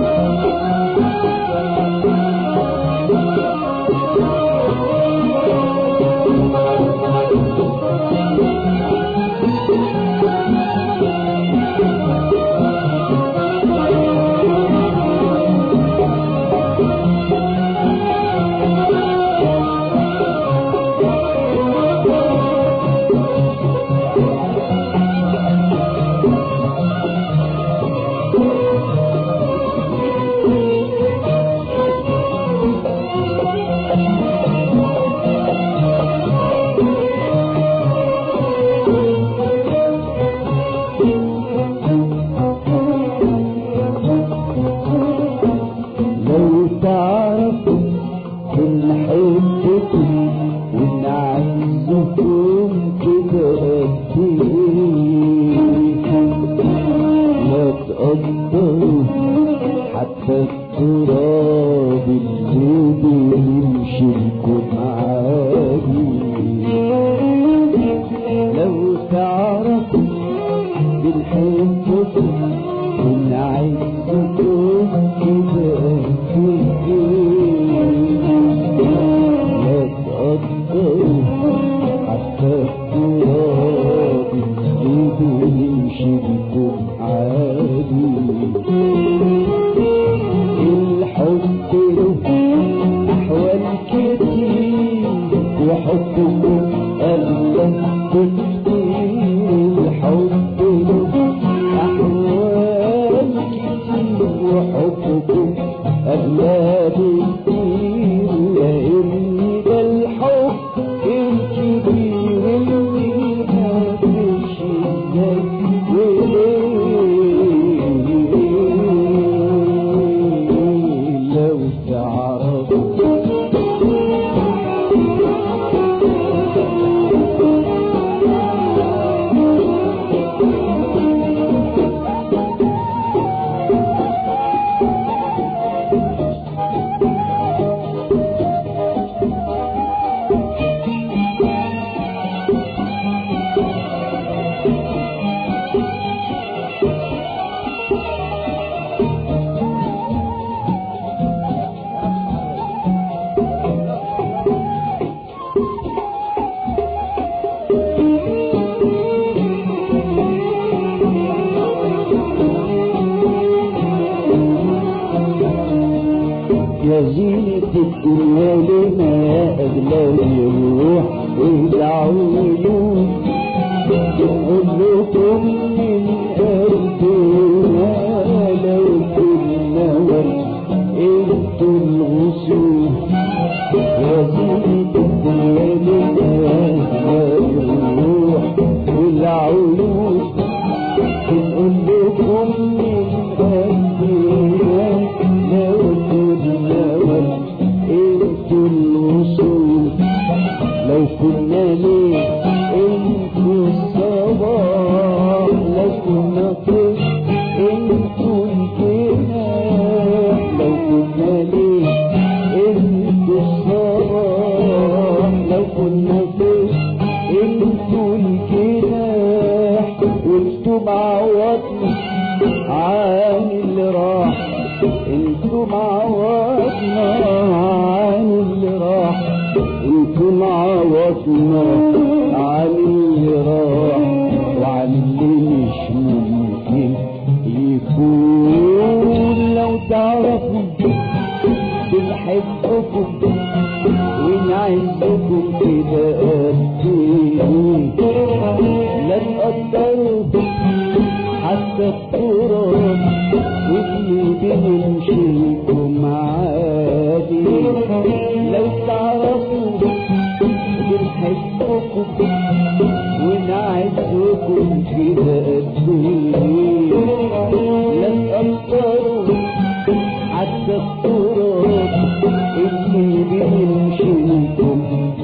لو تعرفوا إن حبكم وإن عزكم كده قد إيه ما تقدروا حتى التراب اللي بيمشي لكم عادي لو تعرفوا بالحبكم وإن عزكم كده قد إيه ما تقدروا حتى التراب اللي بيمشي لكم عادي الحب له أحوال كتير وحبكم أغلى بكتير الحب له أحوال كتير وحبكم أغلى بكتير لأن ده الحب الكبير اللي مفيش زيه وليه لو تعرفوا يا زينة الدنيا لنا يا أغلى الروح والعيون نقول لكم من قلبنا لو كنا ورد انتوا الغصون يا زينة الدنيا لنا يا أغلى الروح والعيون بنقول لكم من قلبنا لو كنا ورد انتوا الوصول لو كنا ليه انتوا الصباح لو كنا طيش انتوا الجناح لو كنا ليه انتوا الصباح لو كنا طيش انتوا الجناح وانتوا معوضنا عن اللي راح انتوا معوضنا عن اللي راح انتوا معوضنا عن اللي راح وعن اللي مش ممكن يكون لو تعرفوا بنحبكم ونعزكم كده قد ايه لا تقدروا حتى التراب واللي بنمشي لكم عادي لو تعرفوا بنحبكم ونعزكم كده قد ايه لا تقدروا حتى التراب اللي بنمشي لكم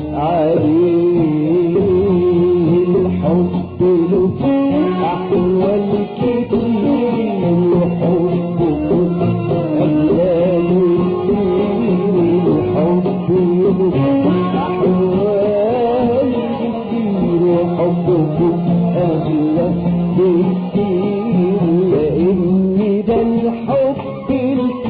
عليه الحب له أحوال كتير وحبكم أجلال كتير الحب له أحوال كتير وحبكم أغلى بكتير لأن ده الحب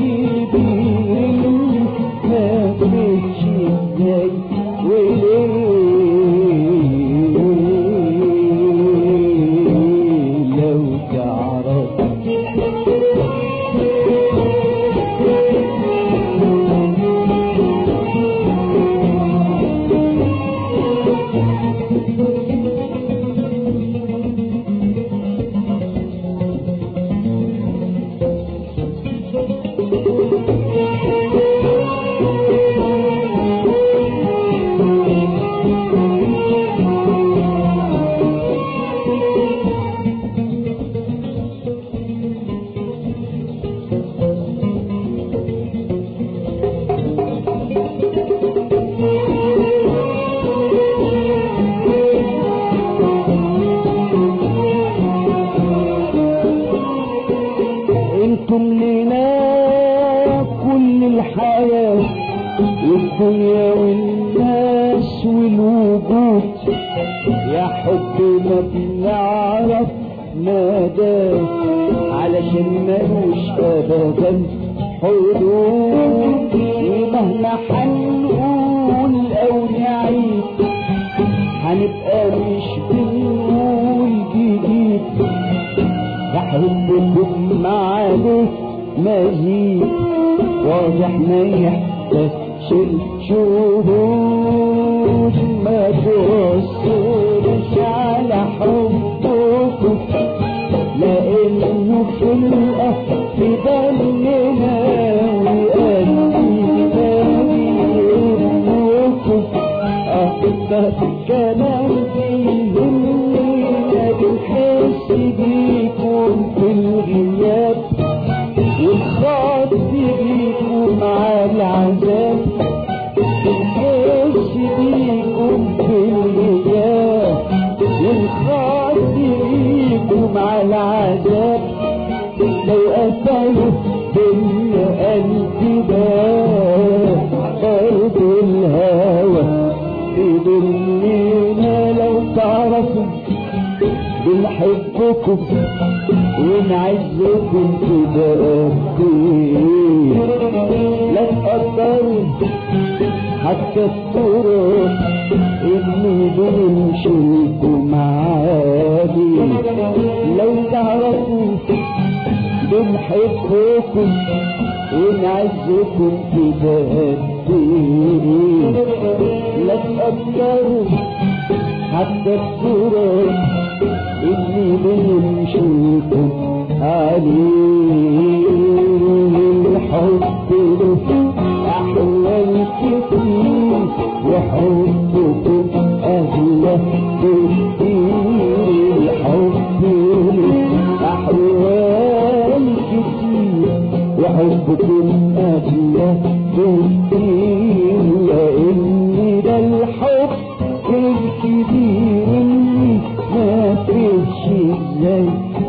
الدنيا والناس والوجود يا حب ما بنعرف مدى علشان ملوش ابدا حدود ومهما حنقول او نعيد هنبقى مش بنقول جديد يحبكم عليه مزيد واضح ما يحتاجش الشهود ما توصلش على حبكم لانه خلقه في دمنا وقلبي بيهمكم أكتر كلام بيهمنا بنحس بيكم في الغياب والخاط بيكم مع العذاب بنحس بيكم في الغياب والخاط بيكم مع العذاب لو قتلوا بيا قلبي ده قلب الهوى يدلنا لو تعرفوا بنحبكم ونعزكم كده لا تقدروا حتى التراب اللي بنمشيكم عادي لو تعرفوا بنحبكم ونعزكم كده لا تقدروا حتى التراب اللي بنمشيكم عليه الحب له أحوال كتير وحبكم أهله كتير الحب له أحوال كتير وحبكم أهله كتير لأن ده الحب الكبير اللي ما فيش ازاي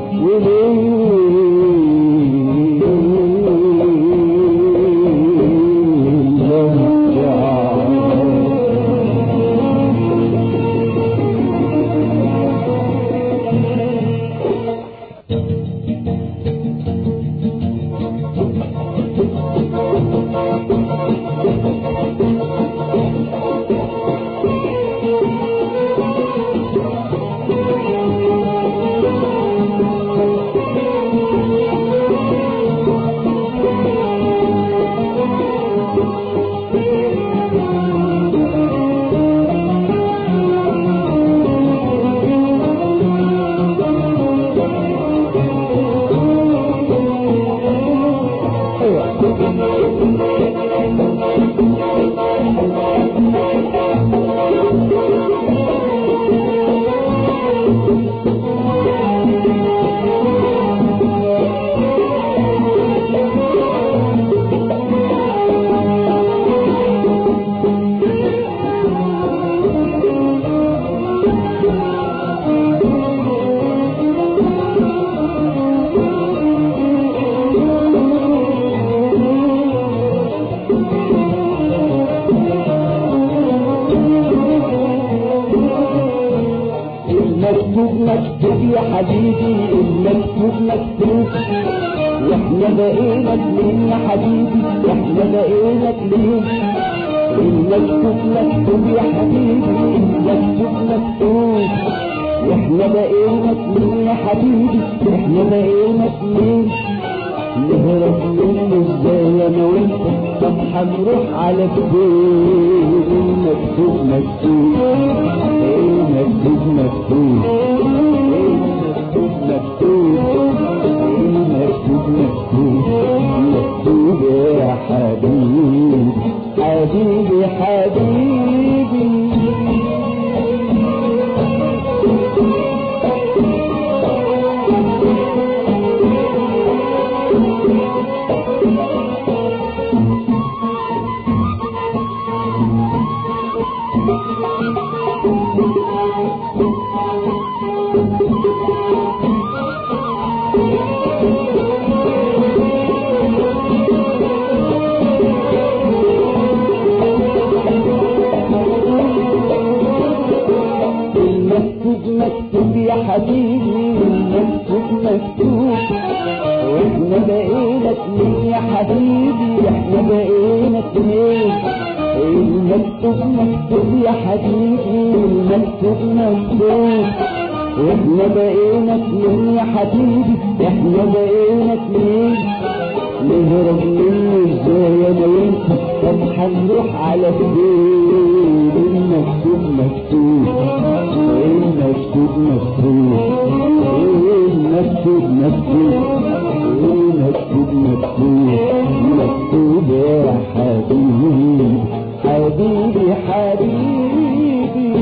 المكتوب مكتوب يا حبيبي المكتوب مكتوب واحنا بقينا اتنين يا حبيبي واحنا بقينا اتنين المكتوب مكتوب يا حبيبي المكتوب مكتوب واحنا بقينا اتنين يا حبيبي احنا بقينا اتنين نهرب منه ازاي انا وانت طب هنروح على فين المكتوب مكتوب ايه مكتوب مكتوب ايه مكتوب مكتوب ايه مكتوب مكتوب مكتوب يا حبيبي حبيبي حبيبي حبيبي احنا بقينا اتنين المكتوب مكتوب يا حبيبي المكتوب مكتوب احنا بقينا اتنين يا حبيبي احنا بقينا اتنين نهرب منه ازاي انا وانت طب هنروح على فين المكتوب مكتوب المكتوب مكتوب المكتوب مكتوب المكتوب مكتوب مكتوب يا حبيبي حبيبي حبيبي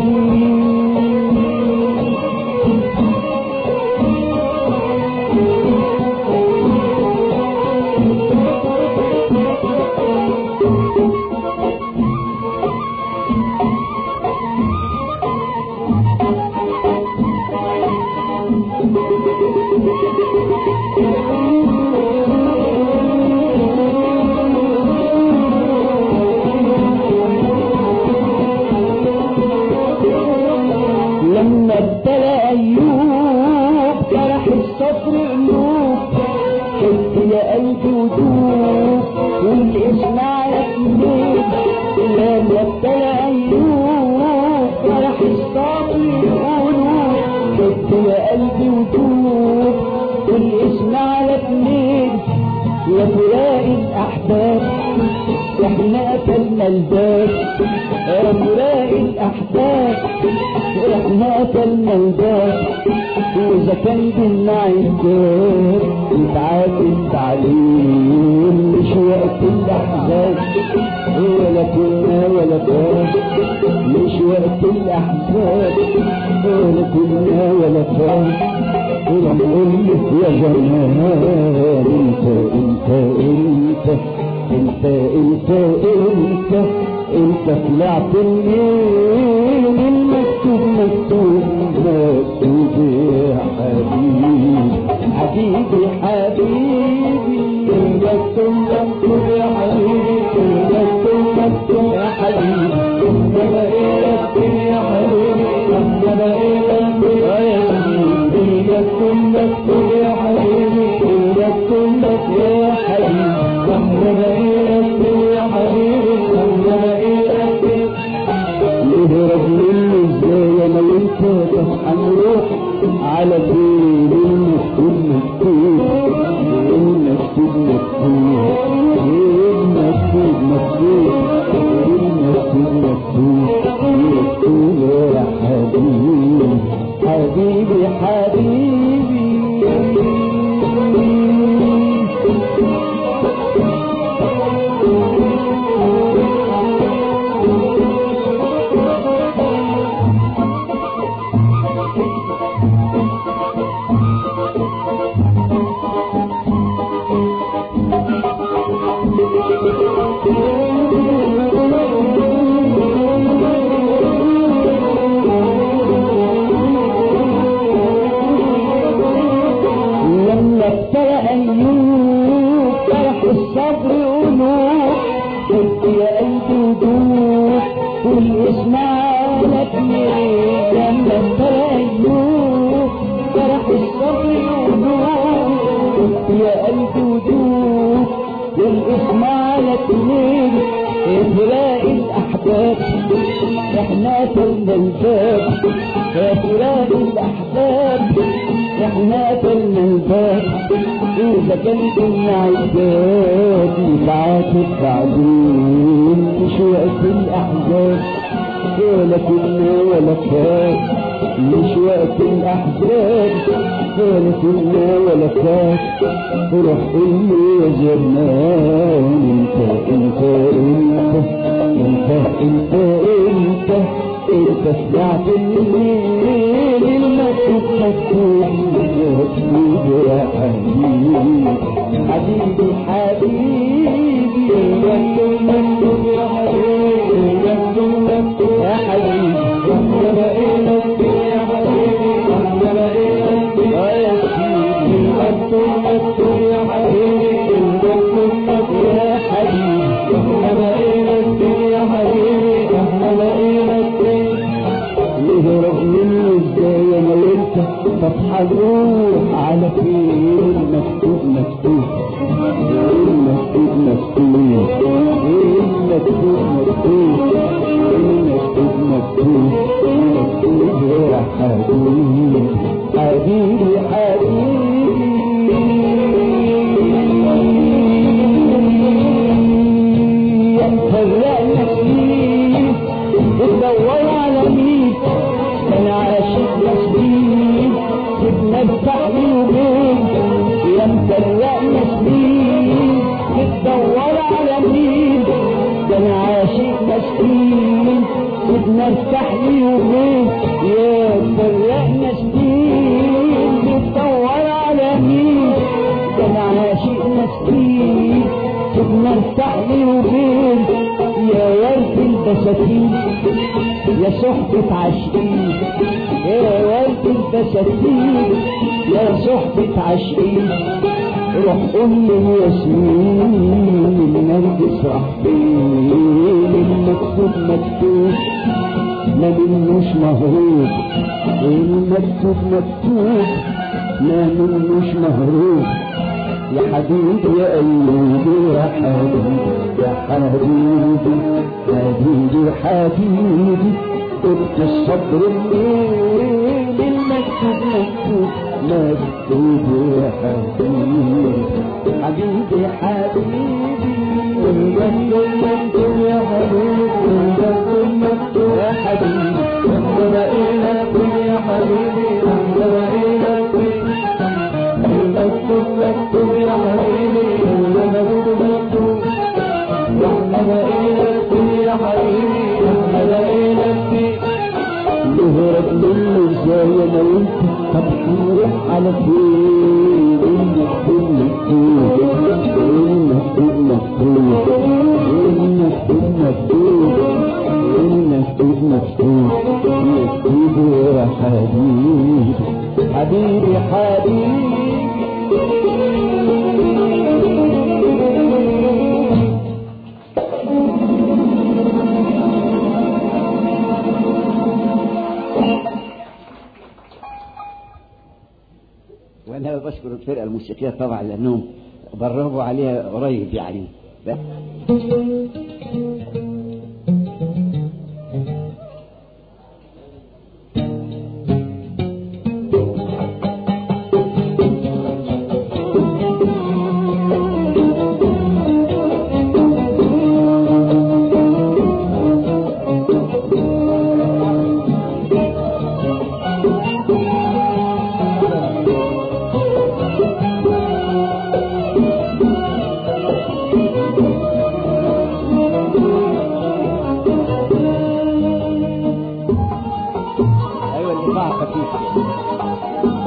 لما ابتلى ايوب جرح الصبر قلوب شد يا قلبي ودوب والاسمع يا قلوب لما ابتلى ايوب جرح الصبر قلوب شد يا قلبي ودوب والاسمع يا قلوب يا فراق الاحباب احنا قتلنا الباب يا فراق الاحباب احنا قتلنا الباب واذا كان بينا عتاب نتعاتب عليه مش وقت الاحزان ولا كنا ولا كان مش وقت الاحزان ولا كنا ولا كان ولا نقول لك يا جمال انت انت انت انت انت انت انت طلعت منين المكتوب مكتوب مكتوب يا حبيبي حبيبي حبيبي المكتوب مكتوب يا حبيبي المكتوب مكتوب يا حبيبي انت بقيت يا حبيبي انت بقيت يا حبيبي المكتوب مكتوب يا حبيبي المكتوب مكتوب يا حبيبي واحنا بقيت يا حبيبي واحنا بقيت نهرب منه ازاي انا وانت طب هنروح على فين المكتوب مكتوب المكتوب مكتوب المكتوب مكتوب المكتوب مكتوب مكتوب يا حبيبي حبيبي حبيبي لما ابتلى ايوب فرح الصبر قلوب قلت يا قلبي ودوب والاسمع لك لما ابتلى ايوب فرح الصبر قلوب قلت يا قلبي ودوب والاسمع لك ليه فراق الاحباب احنا كنا الباب يا فراق الاحباب احنا قتلنا الباب اذا كان كنا عذاب نتعاتب بعدين مش وقت الاحزاب ولا كنا ولا كان مش وقت الاحزاب ولا كنا ولا كان روح قولي يا زمان انت انت انت انت انت انت انت سمعت الليل المكتوب مكتوب مكتوب يا حبيبي حبيبي حبيبي المكتوب مكتوب يا حبيبي المكتوب مكتوب يا حبيبي احنا بقينا يا حبيبي احنا بقينا يا سيدي المكتوب مكتوب يا حبيبي المكتوب مكتوب يا حبيبي احنا بقينا يا حبيبي احنا بقينا نهرب منه ازاي انا وانت طب هنروح على فين مكتوب مكتوب المكتوب المكتوب مكتوب المكتوب مكتوب مكتوب يا حبيبي حبيبي حبيبي يا مفرقنا سنين بتدور على مين كان عاشق مسكين سيبنا الفحم وبين يا مفرقنا سنين بتدور على مين كان عاشق مسكين سيبنا الفحم وبين يا مفرقنا سنين بتدور على مين كان عاشق مسكين سيبنا الفحم وبين يا ورد البساتين يا صحبة عاشقين يا ورد البساتين يا صحبة عاشقين روح قول للياسمين النرجس راح فين المكتوب مكتوب ما منوش مهروب المكتوب مكتوب ما منوش مهروب يا حبيبي يا قلبي يا حبيبي يا حبيبي حبيبي حبيبي قلت الصبر الليل المكتوب مكتوب مكتوب يا حبيبي حبيبي حبيبي المكتوب مكتوب يا حبيبي المكتوب مكتوب يا حبيبي انظر الى يا حبيبي انظر الى المكتوب مكتوب يا حبيبي المكتوب مكتوب رحمة إلى يا حبيبي رحمة إلى نهرب منه ازاي انا وانت طب هنروح على فين المكتوب مكتوب المكتوب مكتوب المكتوب مكتوب المكتوب مكتوب مكتوب يا حبيبي حبيبي حبيبي وانا بشكر الفرقه الموسيقيه طبعا لانهم بربوا عليها قريب يعني ايوه الايقاع خفيف كده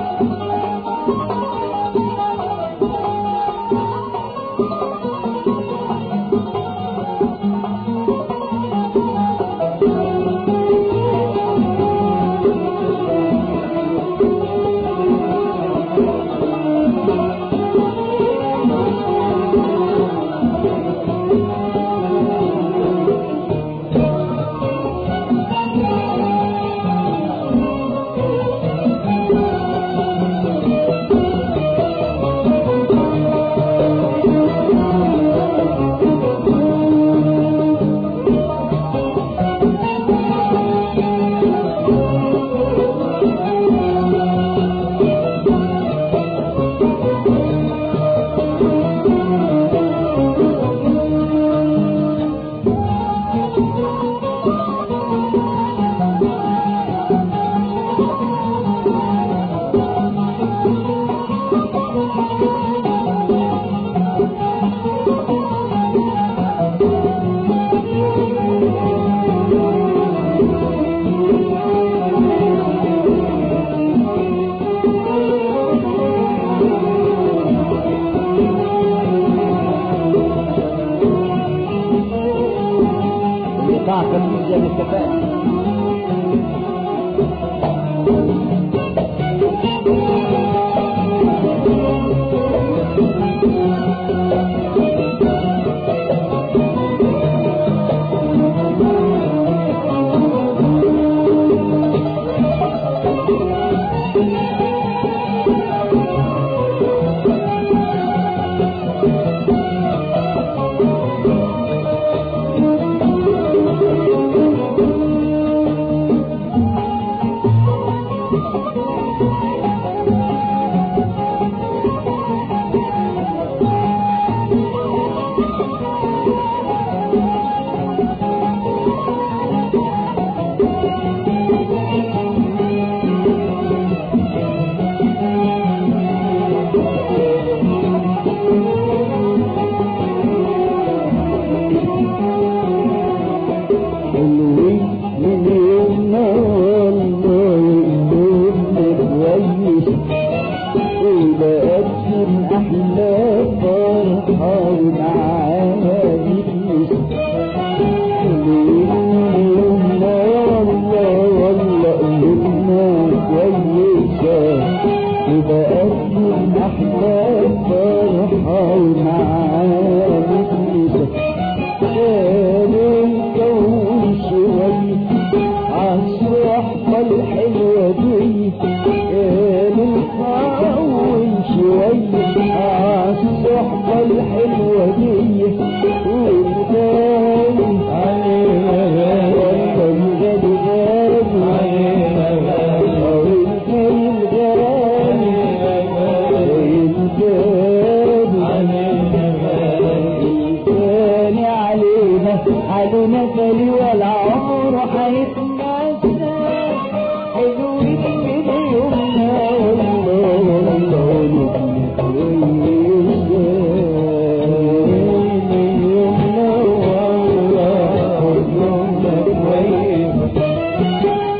الايقاع خفيف زي ما اتفقنا حلوين من يومنا والله يومنا كويس وبقت من أحلى فرحة ومعاها بتنس حلوين من يومنا والله والله يومنا كويسة وبقت من أحلى فرحة ومعاها بتنس كانوا الكون شوية عالصحبة الحلوة دي كانوا الكون شوية عالصحبة الحلوة دي والكون علينا والكون غالي غالي والكون غالي الثاني علينا علينا فلي ولا عمر هيتنسى حلوين من يومنا والله والله كويسة من يومنا والله يومنا كويسة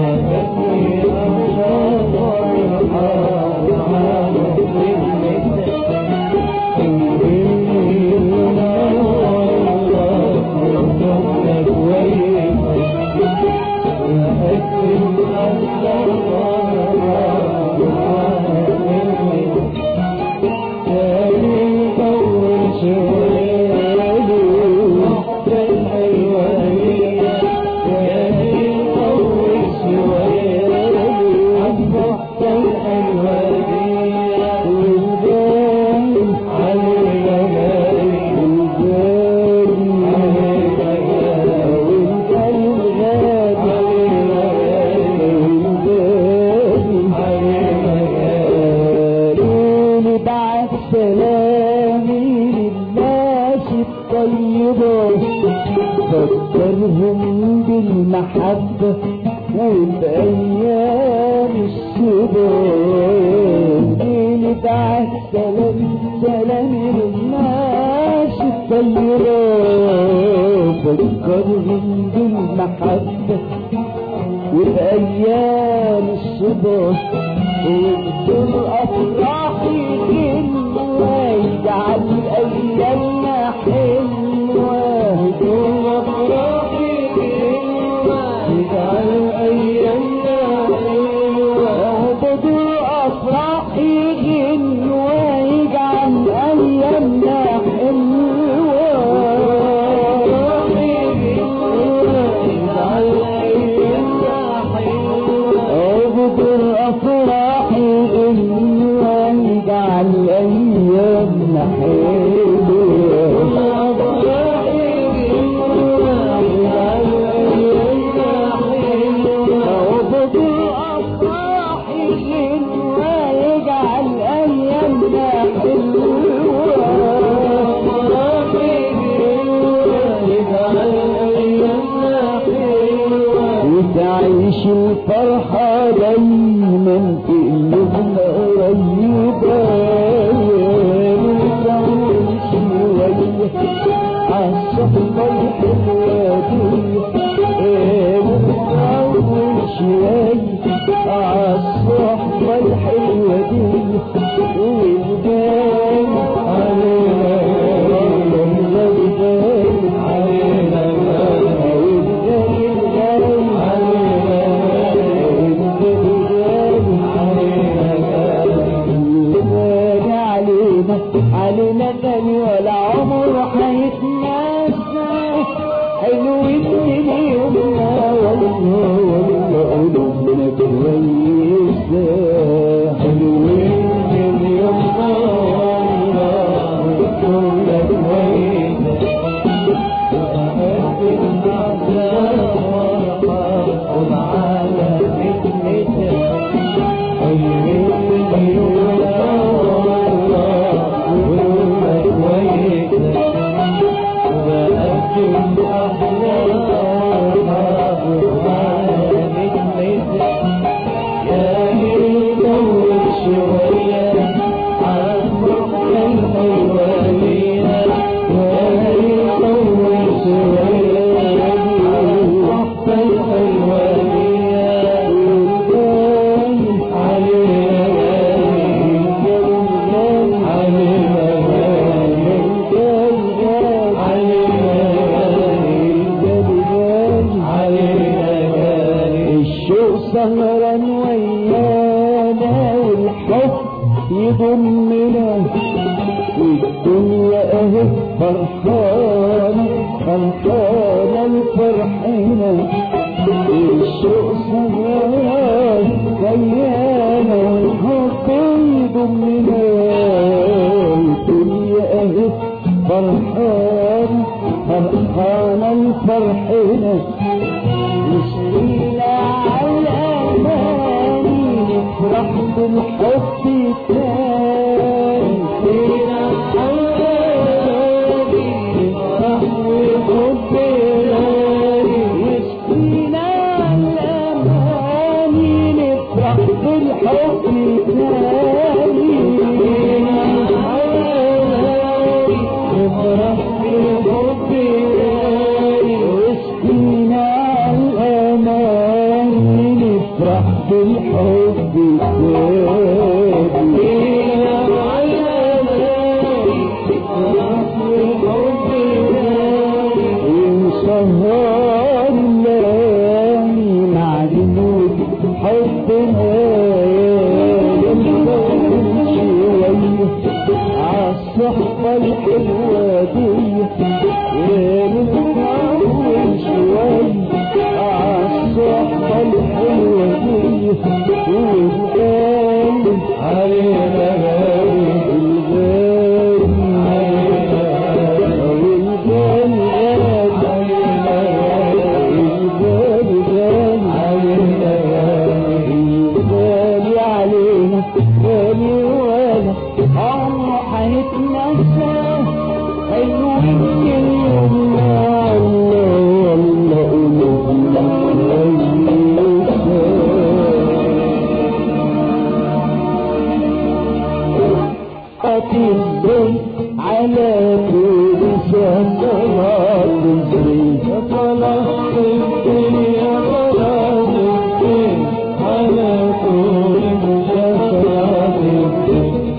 بعد سلامي للناس الطيبة فكرهم بالمحبة وبأيام الشباب ليلي بعد سلام سلامي للناس الطيبة فكرهم بالمحبة وبأيام الصبح وبدون أفراحي حلوة يجعل أيامنا حلوة بدون أفراحي حلوة يجعل أيامنا حلوة بدون أفراحي حلوة يجعل أيامنا حلوة يجعل أيامنا حلوة أبدر أفراحي إني يجعل أيامنا وتعيش الفرحة دايما في قلوبنا قريبة نطول شوية عالصحبة الحلوة دي نطول شوية عالصحبة الحلوة دي والبال علينا والبال علينا علينا تاني ولا عمر هيتنسى حلوين من يومنا والله والله قلوبنا كويسة حلوين من يومنا والله قلوبنا كويسة كويسة فرحانة فرحانة الفرحينة الشوق سهال ويانا والحب يضمنا الدنيا اهي فرحانة فرحانة الفرحينة نشرينا على الأماني نفرح بالحب التاني نشرينا على الأماني نفرح بالحب التاني نشرينا على الأماني نفرح بالحب التاني نشرينا على الأماني نفرح بالحب التاني وسقينا الأمان نفرح بالحب ونسهر الليالي مع جنود حبنا نمضي شوية عالصحبة الحلوة دي ونتعود شوية عالصحبة الحلوة دي ونقال علينا غالي الغالي علينا غالي ولا عمره هيتنسى حلوين اليوم الله الله أتبعي على كل صلاة الدين صلاة الدين صلاة الدين على كل صلاة الدين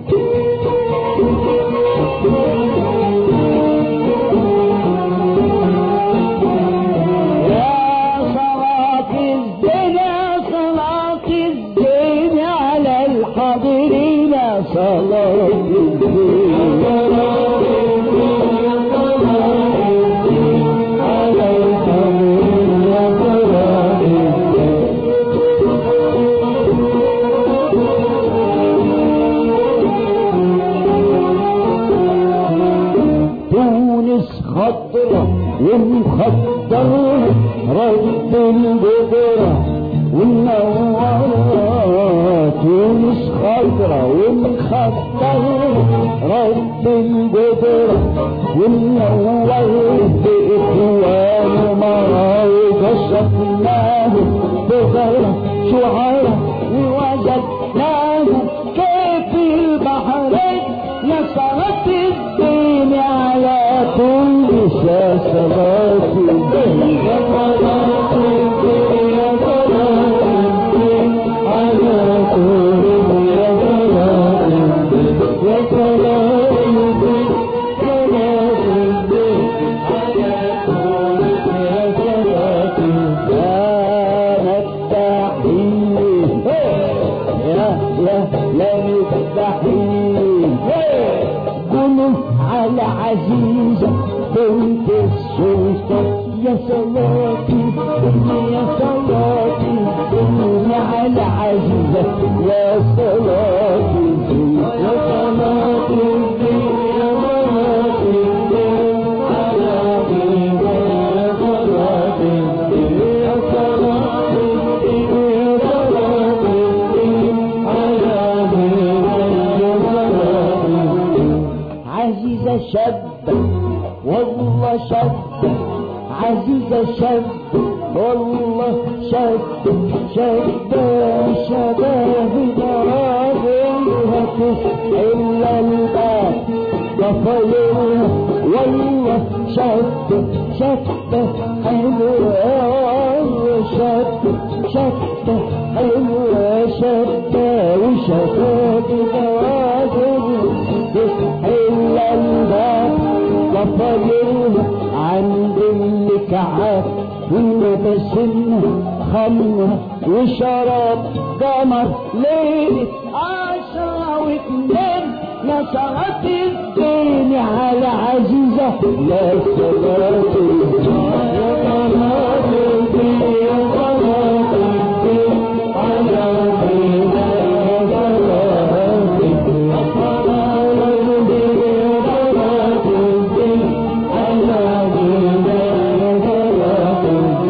يا صلاة الدين يا صلاة الدين على الحاضرين صلاة الدين على الحاضرين صلاة الدين تونس خضرة ومخضرة رد القدرة والنورة تونس خضرة ومخضرة رد القدرة والنورة بإخوان مراوي كشفناه بغير شعراء ووجدناه كيف البحرين نصرت الدين على كل صلاة الدين يا صلاة الدين يا صلاة الدين على كل يا صلاة الدين يا صلاة الدين صلاة الدين على كل يا صلاة الدين يا التحية يا يا مستحيل قولوا على عزيزة بنت السلطان يا صلاتي يا صلاتي قولوا على عزيزة يا صلاتي يا صلاتي يا صلاتي على عزيزة يا صلاتي يا صلاتي يا صلاتي على عزيزة يا صلاتي عزيزة شابة والله شابة عزيزة شابة والله شابة شابة شباب نراغلها تسحل الباب ضفايرها والله شابة شابة حلوة شابة شابة حلوة شابة وشباب نراغلها تسحل الباب ضفايرها عند الكعاب ولبسنا خمرة وشراب قمر ليلة عشرة واتنين نشرت الدين تاني على عزيزة يا صلاة الدين يا صلاة الدين يا صلاة الدين على عزيزة يا صلاة الدين يا صلاة الدين يا صلاة الدين على عزيزة يا صلاة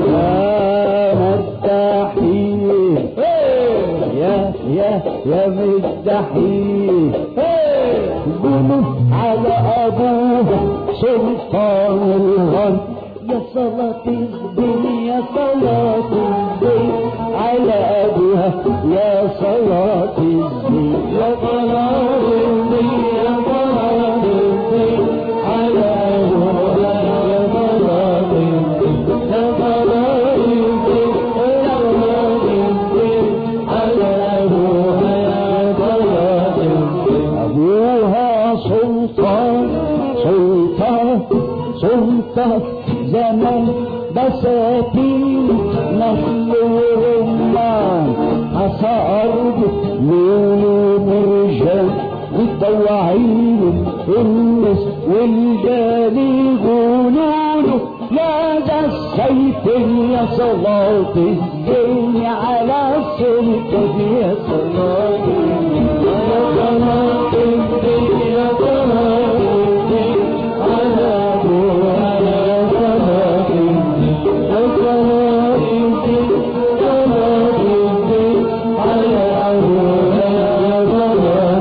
الدين يا مستحيل يا يا يا مستحيل قولوا على ابوها سلطان الغن يا صلاة الدين يا صلاة الدين على ابوها يا صلاة الدين يا صلاة الدين يا صلاة الدين على ابوها يا صلاة الدين يا صلاة الدين يا صلاة الدين على ابوها يا صلاة الدين ابوها سلطان سلطان سلطان زمان بساتين نخل ورمان عصا أرض ليل ومرجان والدواعين النس والجال يقولوا لا ده السيف يا صلاة الدين على السلطة يا صلاة الدين يا صلاة الدين يا صلاة الدين على أبوها يا صلاة الدين يا صلاة الدين صلاة الدين على أبوها يا صلاة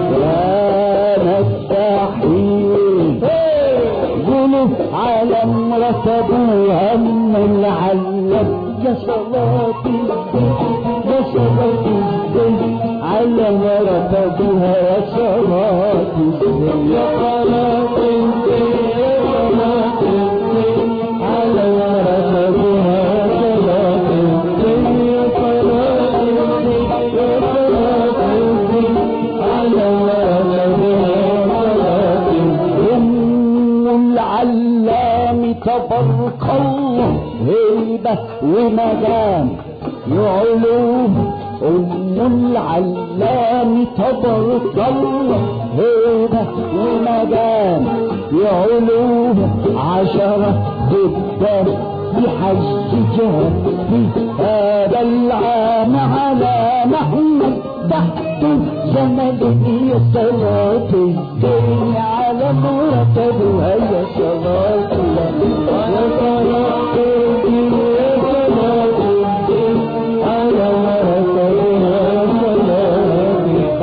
الدين يا مستحيل قولوا على امرة ابوها من العلم يا صلاة الدين يا صلاة الدين على مرة ابوها يا صلاة الدين يا صلاة الدين يا صلاة الدين على مرة ابوها يا صلاة الدين يا صلاة الدين يا صلاة الدين على مرة ابوها يا صلاة الدين أم العلام تبارك الله هيبة ومدام يعلوه أم العلام تبارك الله هيبة ومدام يعلوه عشرة قدام في حجها في هذا العام على محمد تحت زمن يا صلاة الدين على مرتبها يا صلاة الله يا صلاة الدين يا صلاة الدين على مرتبها يا صلاة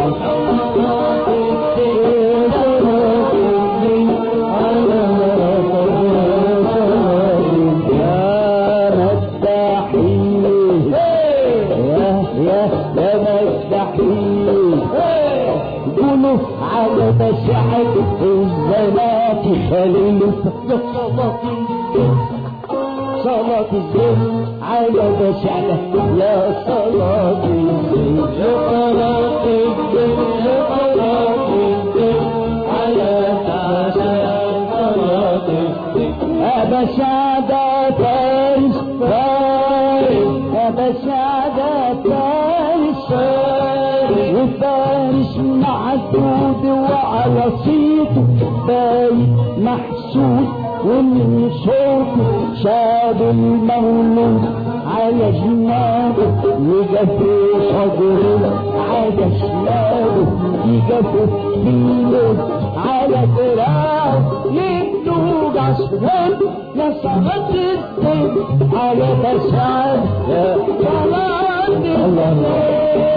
الدين يا صلاة الدين على مرتبها يا صلاة الدين يا مستحيل يا يا يا مستحيل قولوا على بشعة الزنات خليفة يا صلاة الدين صلاة الدين على بشعة يا صلاة الدين يا صلاة الدين يا صلاة الدين على بشعة صلاة الدين أبا سعادة فارس فارس أبا سعادة فارس فارس وفارس معدود وعلى صيته باين محسود ومن صوته شاب المولود على جنابه وجف صدره على شماله يجف بيده على دراعه يبدو عصفان يا صلاة الدين على تسعد يا صلاة الدين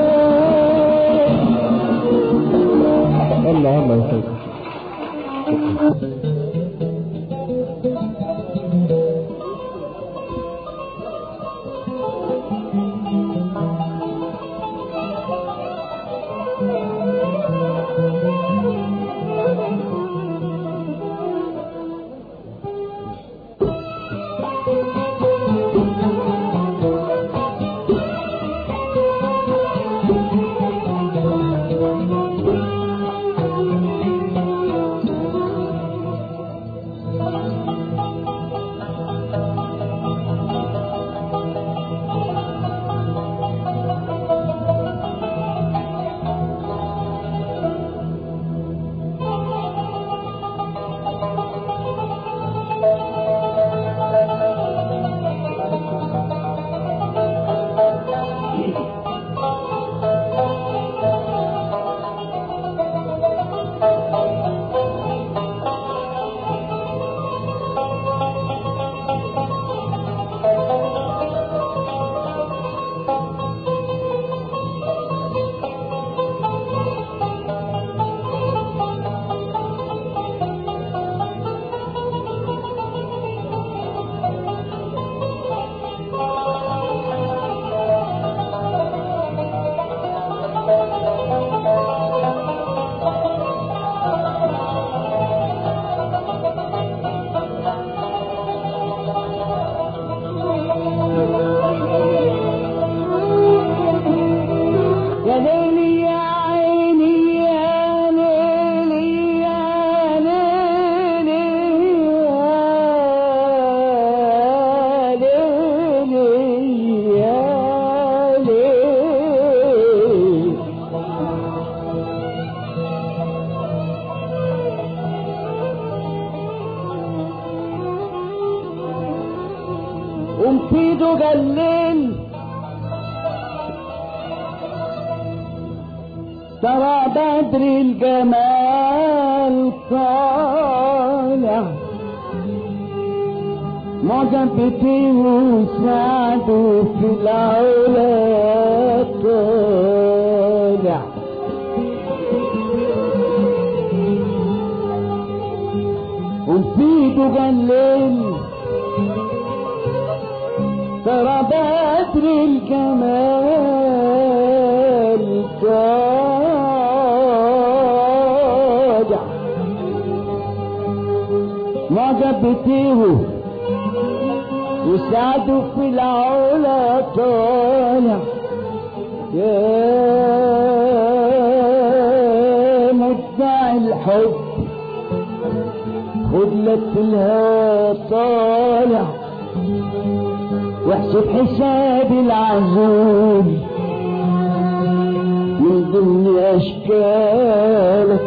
اللهم يخليك ومفيده قلل ترى بدر الجمال طالع معجب بيه وسعده في العلا طالع وفيده قلل ترى بدر الجمال طالع معجب بتيه وسعده في العلا طالع يا مدعي الحب خد لك في الهوى طالع واحسب حساب العزول من ضمن اشكالك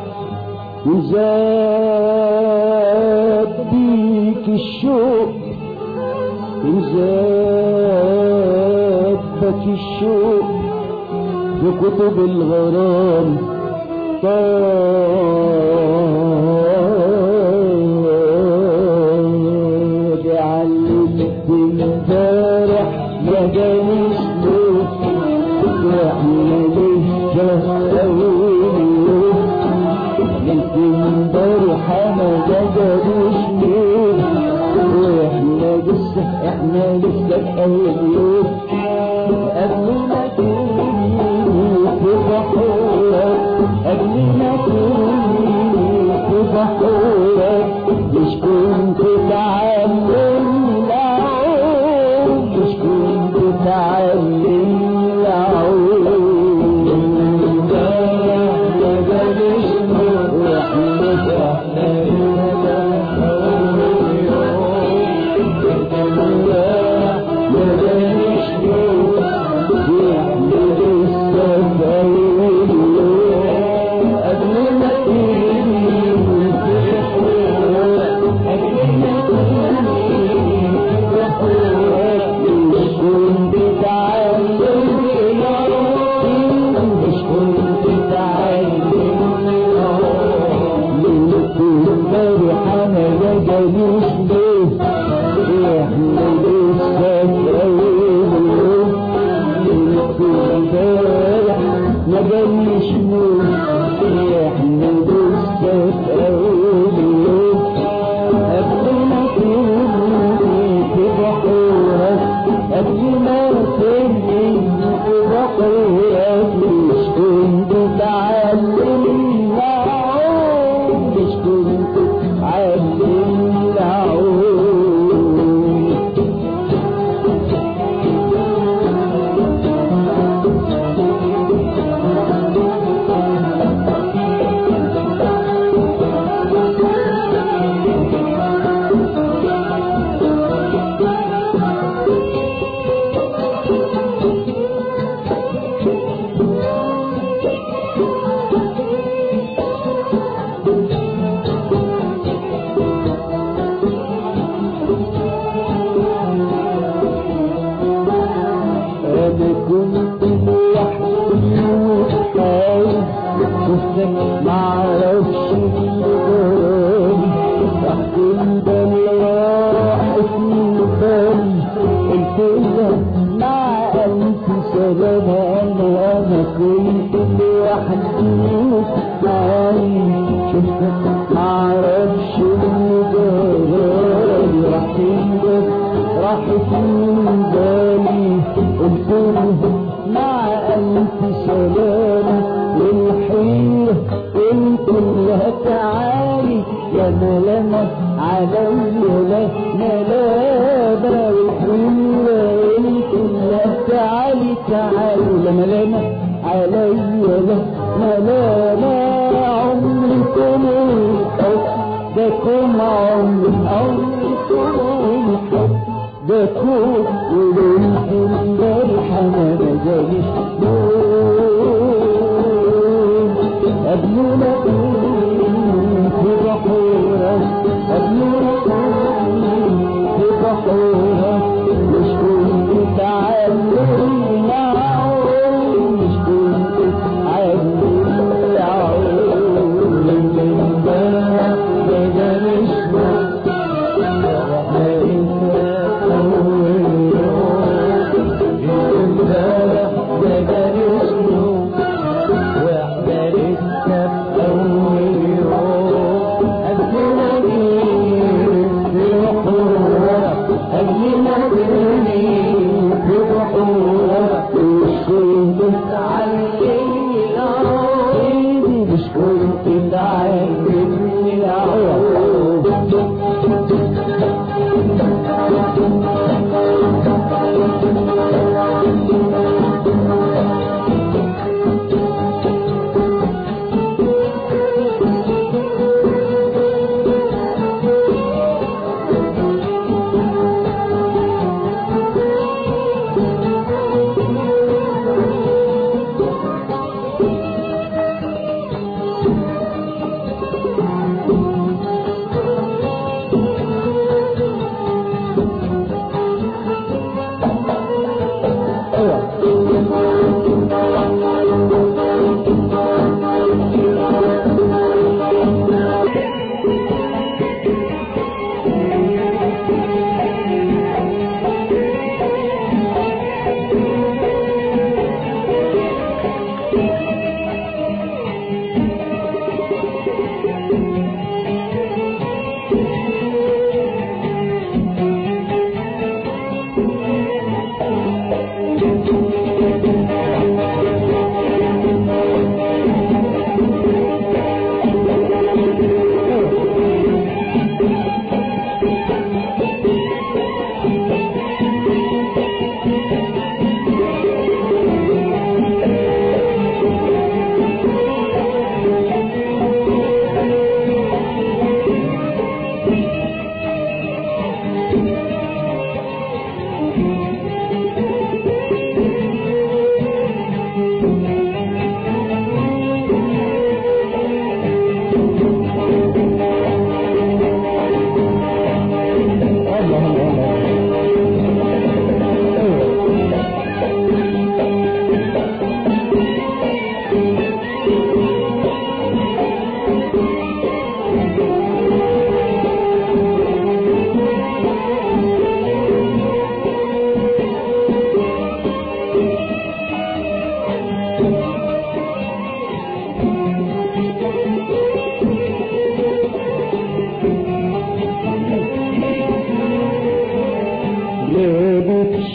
وزاد بيك الشوق وزاد بك الشوق في كتب الغرام طاب علمت امبارح ما جانيش لوك واحنا لسه اول انت امبارح ما جانيش لوك واحنا لسه احنا لسه في اول يوم قبل ما تقولي في بحورك قبل ما تقولي في بحورك مش كنت تعلم العود مش كنت تعلم العود ما جاليش نور احنا لسه في اول يوم قبل ما ترمي في بحورك قبل ما ترمي في بحورك مش كنت تعلم العود مش كنت تعلم العود انا كنت لوحدي وخايف شفتك معرفش الغرام تحت البال راحت من بالي قلت لها مع ألف سلامة أنا أنا كنت لوحدي وخايف شفتك معرفش الغرام راحت البال راحت من بالي قلت له مع ألف سلامة والحيرة قلت لها تعالي يا ملامة عليا لا ملامة والحيرة قلت لها تعالي تعالي لا ملامة عليا لا ملامة عمري كله الحب ده كم عمري عمري كله الحب ده كل وليلة امبارح انا ما جاليش نوم قبل ما تقوم في بحورك قبل ما تقوم في بحورك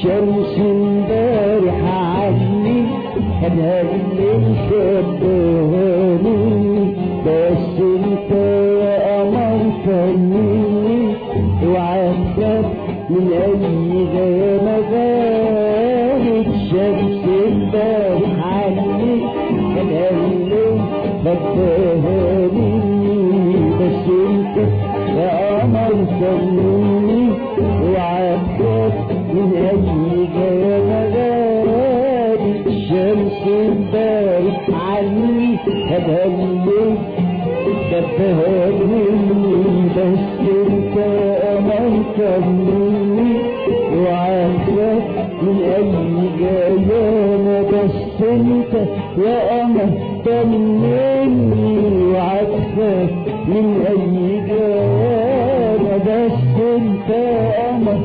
الشمس امبارح عني خدها الليل شبهاني بس انت يا قمر فنيني وعدت من اي غير غابت شمس امبارح عني خدها الليل شبهاني بس انت يا قمر فنيني وعدت من اي غير غابت الشمس امبارح عني خدها الليل شبهني بس انت امرت مني وعافاك من اي جيانة بس انت يا امر طمني وعافاك من اي جيانة بس انت يا امر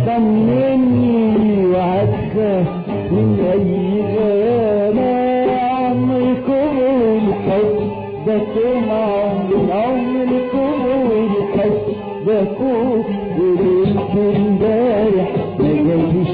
طمني وعافاك من اي جيانة عمركم الحب ده عمر عمركم والحب ده كون وليلة امبارح ما جايش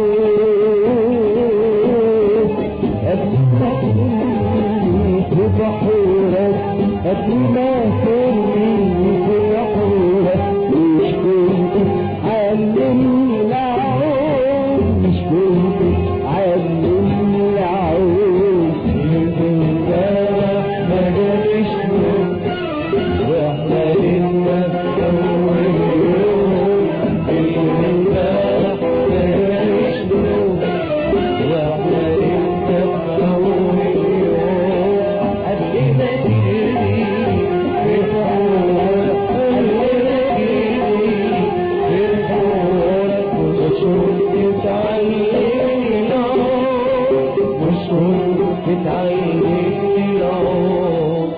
النور قبل ما ترمي في بحورك قبل ما ترمي في بحورك مش كنت علمني العود مش كنت علمني العود امبارح ما جايش نور واحنا لنا اول يوم امبارح ما جايش نور واحنا لنا اول يوم قبلنا تجري في حورك قبلنا تجري في حورك وشوف تتعلمني العود وشوف تتعلمني العود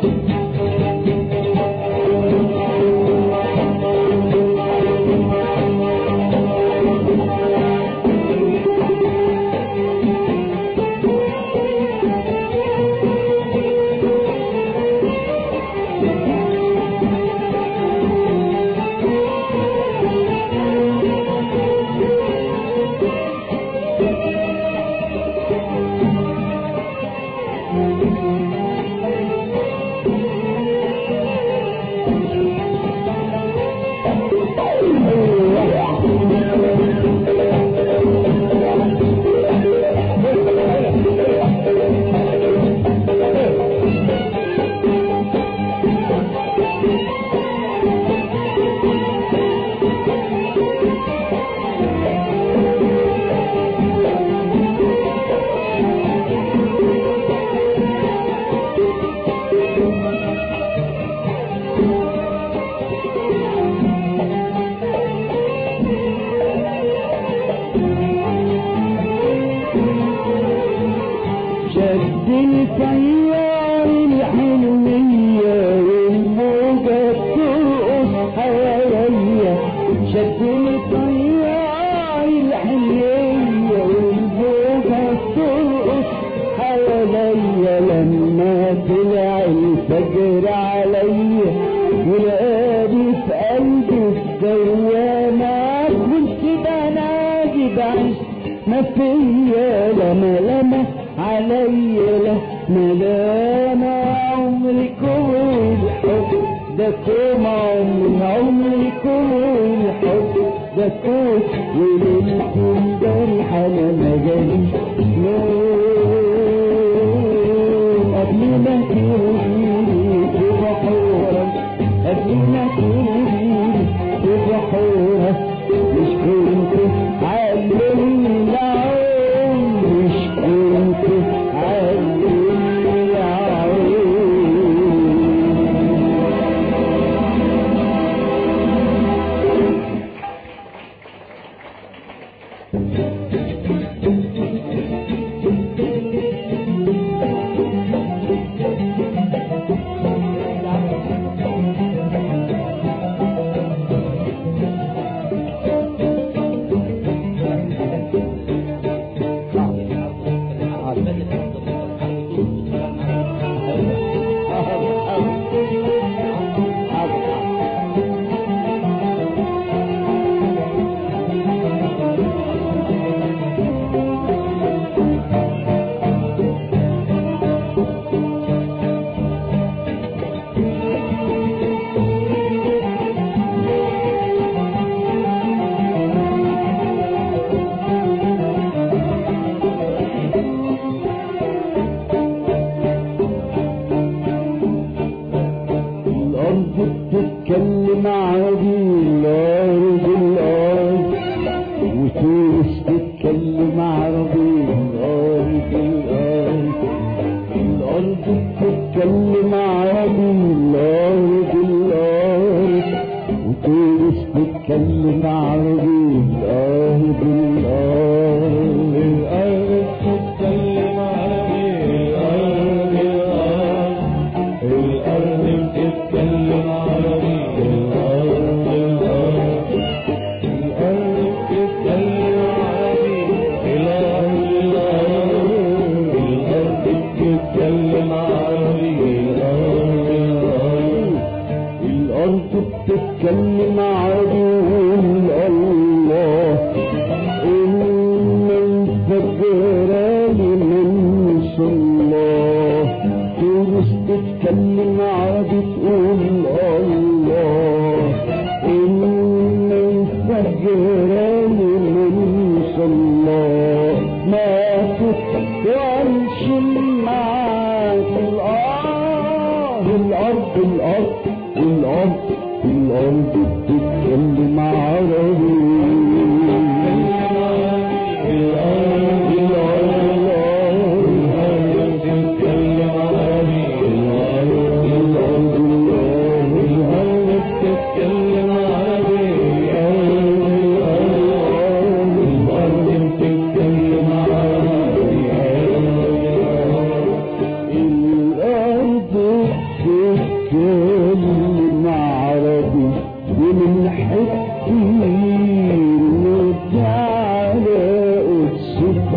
شد التيار الحلمية والموجة ترقص حواليا شد التيار الحلمية والموجة ترقص حواليا لما طلع الفجر عليا ولقاني في قلبي الدوامة كنت بنادي بعيش ما فيا لما لما عليا لا ملامة عمركم الحب ده كوم عمري عمركم الحب ده كوم وليلكم جرح انا ما جاليش نوم قبل ما تقولي في بحورك قبل ما تقولي في بحورك مش كنت علمني العون مش كنت علمني العون تونس تتكلم عربي الأرض الأرض الأرض تتكلم عربي الأرض الأرض الأرض بتتكلم عربي الأرض الأرض الأرض بتتكلم عربي الأرض الأرض الأرض بتتكلم عربي الأرض الأرض الأرض بتتكلم عربي الله إن الفجراني من الله تونس تتكلم عربي تقول الله إن الفجراني من الله ما تتوالش معاك الأرض الأرض الأرض الأرض الأرض بتتكلم عربي الأرض الأرض الأرض بتتكلم عربي الأرض الأرض الأرض بتتكلم عربي الأرض الأرض بتتكلم عربي الأرض بتتكلم عربي ومن حكي تعالى أقصد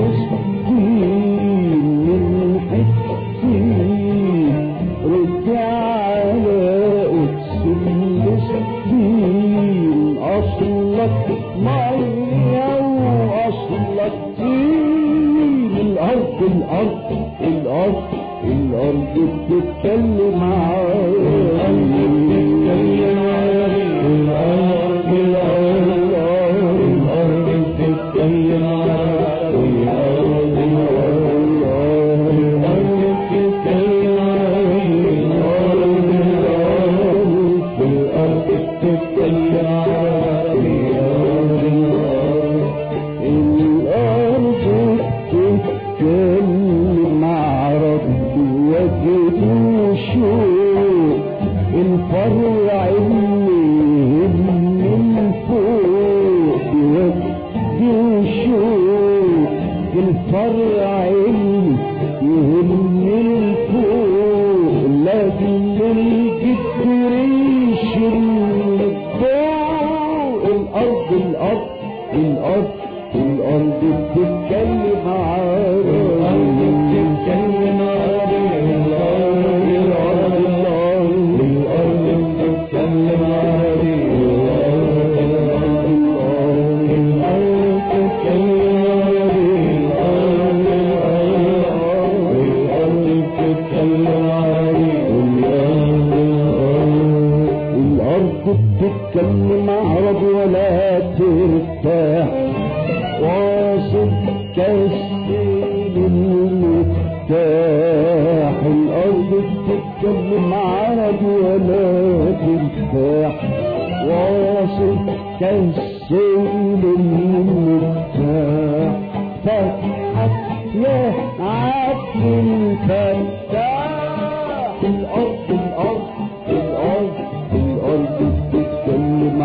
مسكين من حكي رد على أقصد مسكين أصلك مية وأصلك طين الأرض الأرض الأرض الأرض بتتكلم عربي الأرض الأرض الأرض بتتكلم عربي الأرض الأرض الأرض بتتكلم عربي الأرض الأرض الأرض بتتكلم عربي الأرض الأرض الأرض بتتكلم عربي وجد وشوق الفرع اللي من فوق وجد وشوق الفرع اللي يهم الفوق لكن الجد ريش اللي فوق الأرض الأرض الأرض الأرض بتتكلم عربي الأرض بتتكلم عربي الأرض الأرض الأرض الأرض بتتكلم عربي الأرض الأرض الأرض الأرض بتتكلم عربي الأرض الأرض الأرض بتتكلم عربي الأرض الأرض الأرض بتتكلم عربي ولا ترتاح واصل كالسيل المفتاح الأرض بتتكلم عربي ولا ترتاح واصل كالسيل المفتاح فتحت يا عبد الفتاح الأرض الأرض الأرض الأرض بتتكلم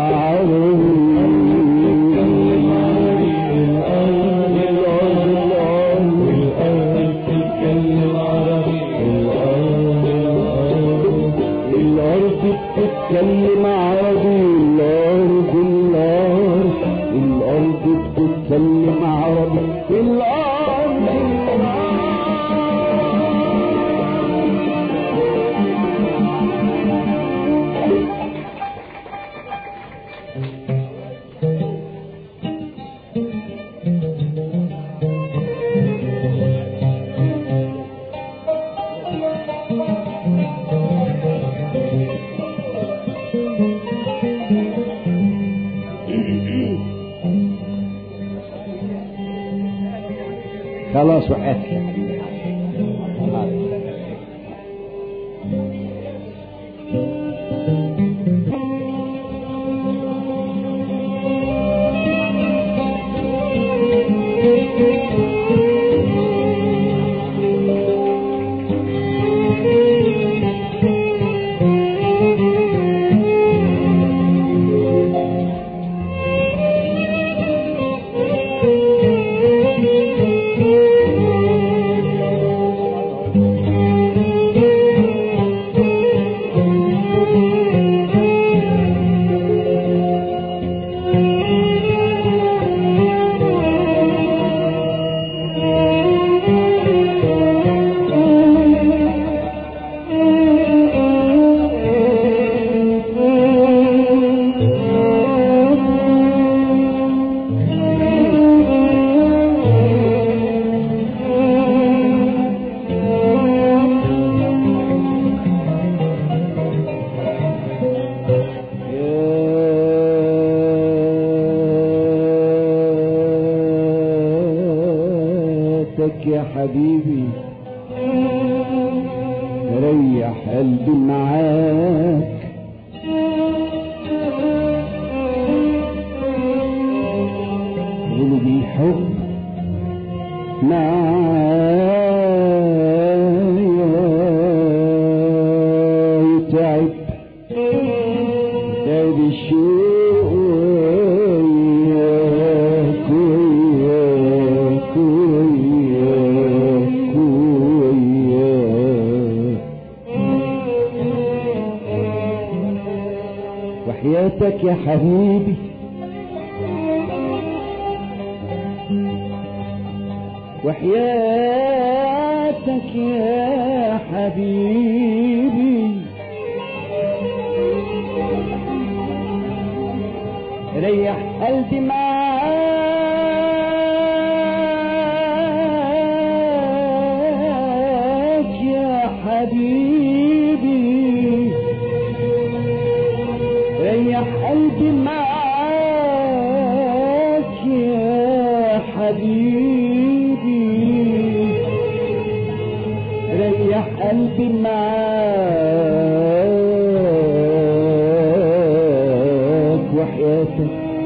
بتتكلم عربي الأرض الأرض الأرض بتتكلم عربي الأرض الأرض خلاص وقعت وحياتك يا حبيبي ريح قلبي معاك قلبي الحب معايا يتعب تعب الشوق وياك وياك وياك وياك وحياتك يا حبيبي وحياتك يا حبيبي ريح قلبي معاك يا حبيبي ريح قلبي معاك يا حبيبي ريح قلبي معاك وحياتك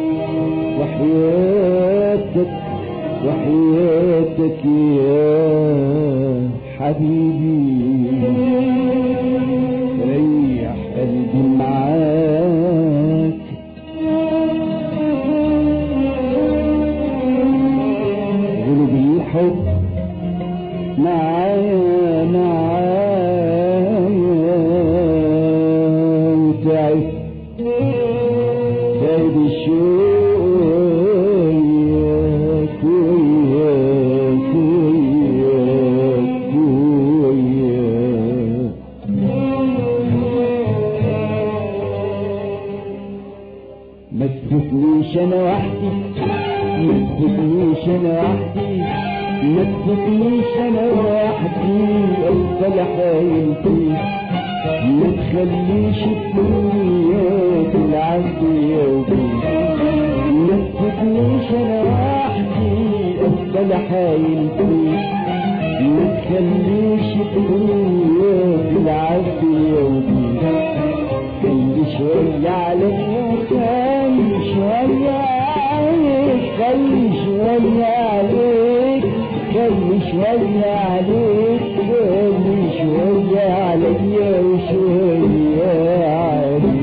وحياتك وحياتك يا حبيبي ريح قلبي معاك قلبي الحب معايا معايا وتعب تعب الشوق وياك وياك وياك وياك ما تفوتنيش انا وحدي ما تفوتنيش انا وحدي ما تفوتنيش انا وحدي افضل حيلتي ما تخليش الدنيا تلعب بيا وبيك ما تفوتنيش انا وحدي افضل حيلتي ما تخليش الدنيا تلعب بيا وبيك خلي شوية عليا خلي شوية عليك خلي شوية عليك خلي شوية عليك خلي شوية عليا وشوية عليك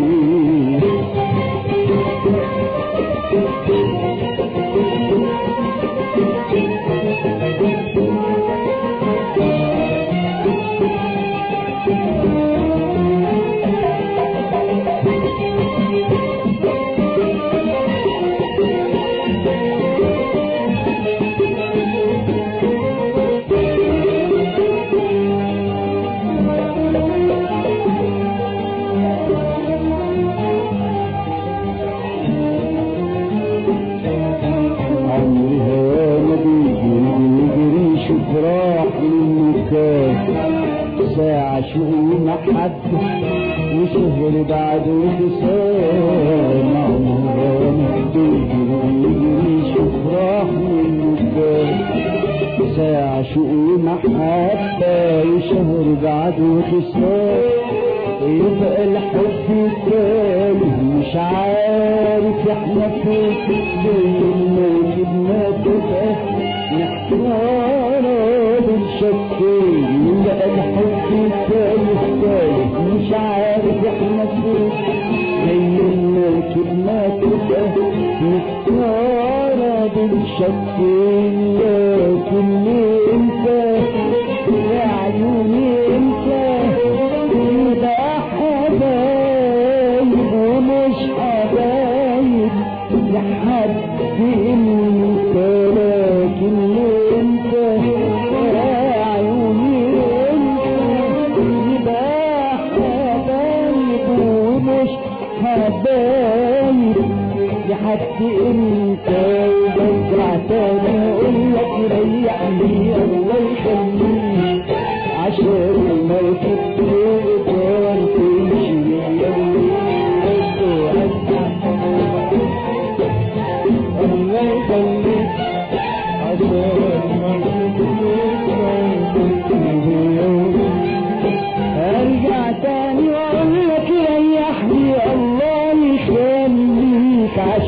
عمري هوانا بيجري بيجري شوف راح منه كاس ساعة شوق محبة وشهر بعد وخسارة عمري هوانا بيجري بيجري شوف راح منه كاس ساعة شوق محبة وشهر بعد وخسارة يبقى الحب التاني مش عارف احنا فين لما جبنا تبقى محتارة بالشكين يبقى الحب التاني التاني مش عارف احنا فين لما جبنا تبقى محتارة بالشكين لكن انت يا عيوني انت يبقى حبايب ومش حبايب لحد انت لكن انت يا عيوني انت يبقى حبايب ومش حبايب لحد انت وبرجع تاني اقول لك ريحني الله يخليك عشان ما تقدر تمشي الله يخليك عشان ما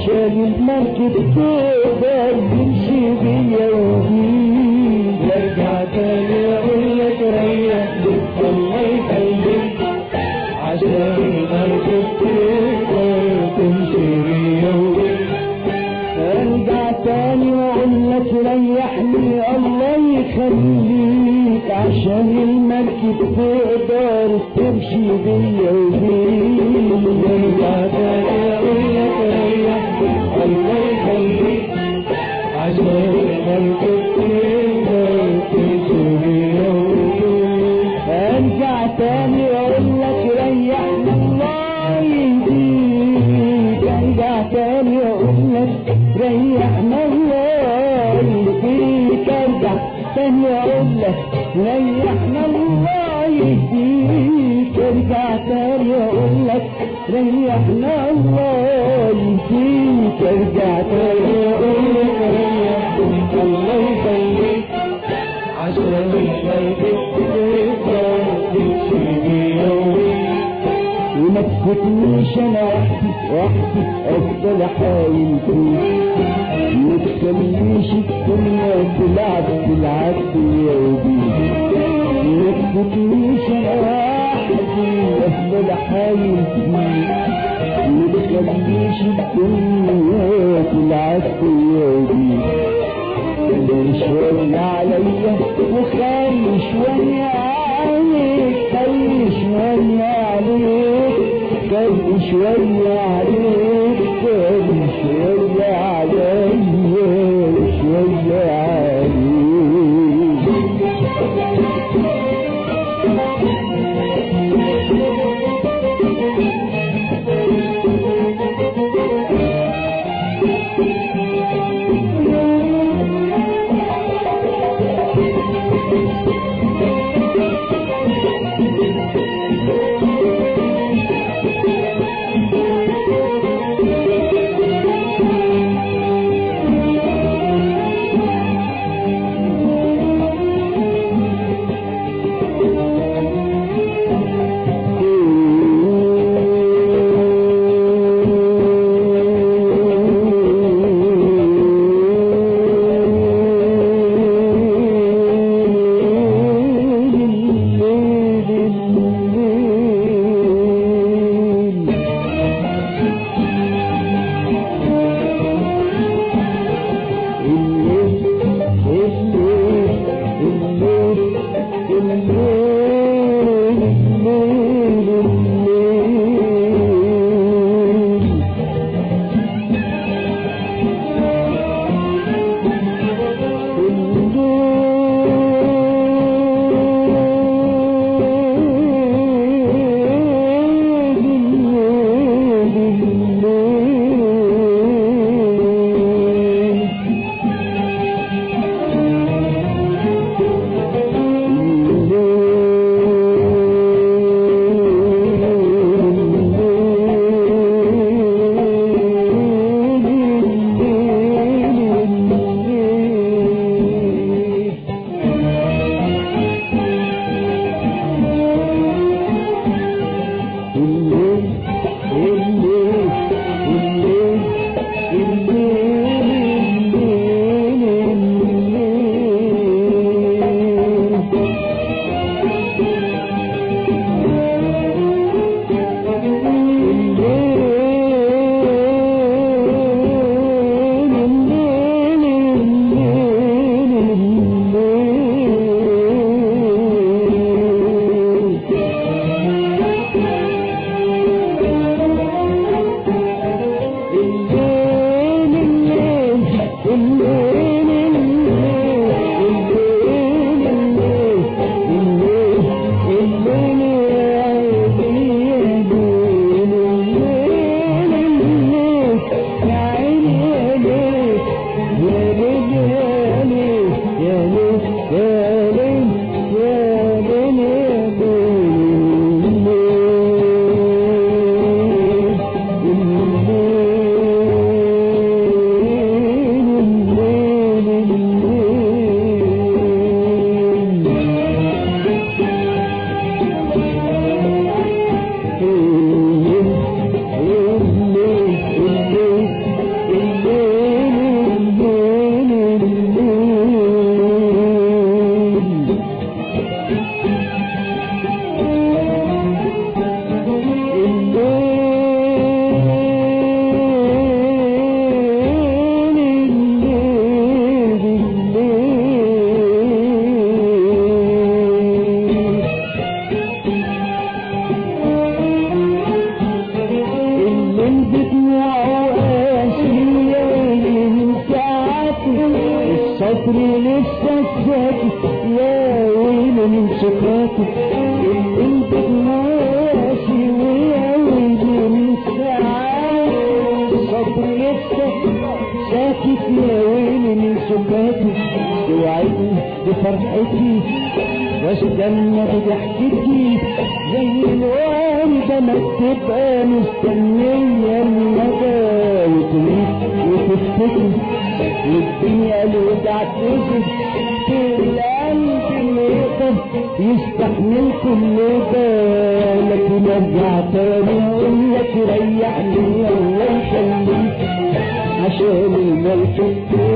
عشان المركب تقدر تمشي بيا وبيك ارجع تاني اقول لك ريح الله يخليك عشان المركب تقدر تمشي بيا وبيك ارجع تاني واقول لك ريحني الله يخليك عشان المركب تقدر تمشي بيا وبيك ارجع تاني اقول لك ريح الله يخليك عشان المركب تقدر تمشي بيا وبيك ارجع تاني اقول لك ريحنا الله يهديك ارجع تاني اقول لك ريحنا الله يهديك ارجع تاني اقول لك ريحنا الله يهديك ارجع تاني اقول لك ريحنا الله يهديك ارجع تاني اقول لك ريحنا الله يخليك عشان المركب تقدر تمشي بيا وبيك وما تفوتنيش انا وحدي وحدي افضل احاول فيك ما تخليش الدنيا تلعب تلعب يا ودي ما تفوتنيش انا وحدي افضل احاول فيك ما تخليش الدنيا تلعب يا ودي خلي شوية عليا وخلي شوية عليك خلي شوية عليك خلي شوية عليك خلي شوية عليا شوية عليك صبري لسه ساكت يا ويلي من سكاتك القلب ماشي ويا ويلي من ساعات صبري لسه ساكت يا ويلي من سكاتك وعيني بفرحتي واستنى بضحكتي زي الوالدة ما تبقى مستنية الندى وتريد وتفتكر والدنيا لو تعتذر في القلب اللي يقدر يستحمل كل ده لكن ارجع تاني اقول لك ريحني الله يخليك عشان الملك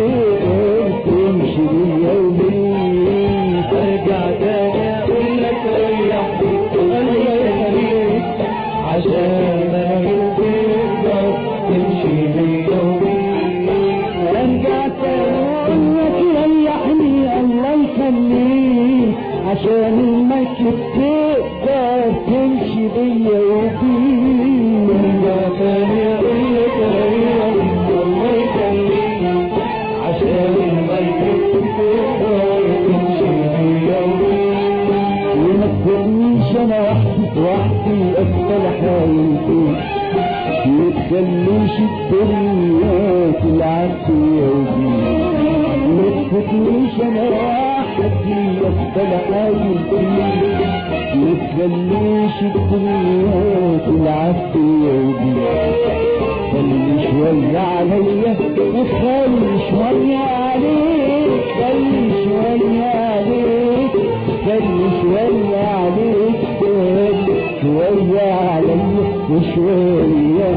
تمشي بيا وبيك ارجع تاني اقول لك ريحني الله يخليك عشان ما تقدر تمشي بيا وبيك ارجع تاني اقول لك ريحني الله يخليك عشان الملك تقدر تمشي بيا وبيك ارجع تاني اقول لك ريحني الله يخليك عشان الملك تقدر تمشي بيا وبيك وما تخليش انا وحدي وحدي افضل حايل فيك ما تخليش الدنيا تلعب فيا وبيك ما تخليش انا وحدي افضل حايل فيك ما تخليش الدنيا تلعب فيا وبيك خلي شوية عليا وخلي شوية عليك خلي شوية عليك خلي شوية عليك خلي شوية عليا وشوية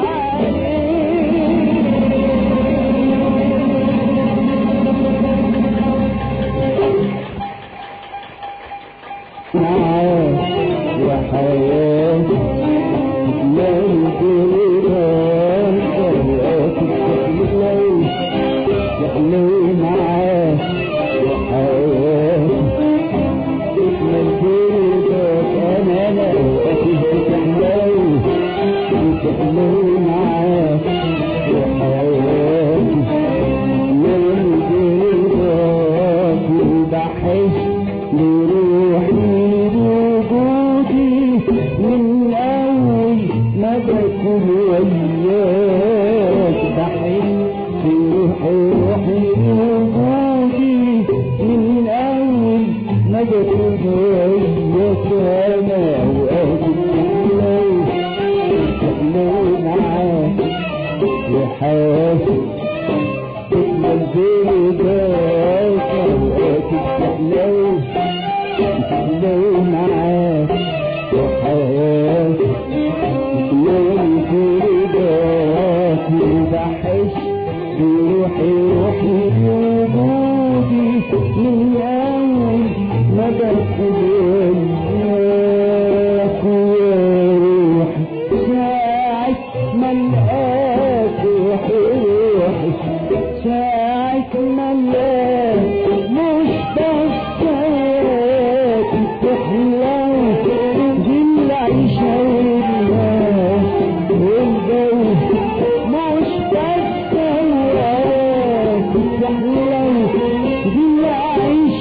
معاك يا حياتي تتمنى الجيران حياتي تحلو تحلو معاك يا حياتي تتمنى الجيران انا اوقاتي تحلو تحلو معاك يا حياتي بحس بروحي بوجودي من أول ما بكون وياك بحس بروحي روحي بوجودي من أول ما بكون وياك أنا وأهلي تحلو تحلو معاك يا حاسس تكمل بيدك اوقات تحلو تحلو معاك وحياتي تحلو بيدك وبحس بروحي روحي بوجودي من اول ما بدخل وياك ويا روحي ساعة ما لقاك روحي روحي ساعة ما لقاك مش بس حياتي تحلو دي العيشة والناس والجو مش بس حياتي تحلو دي العيشة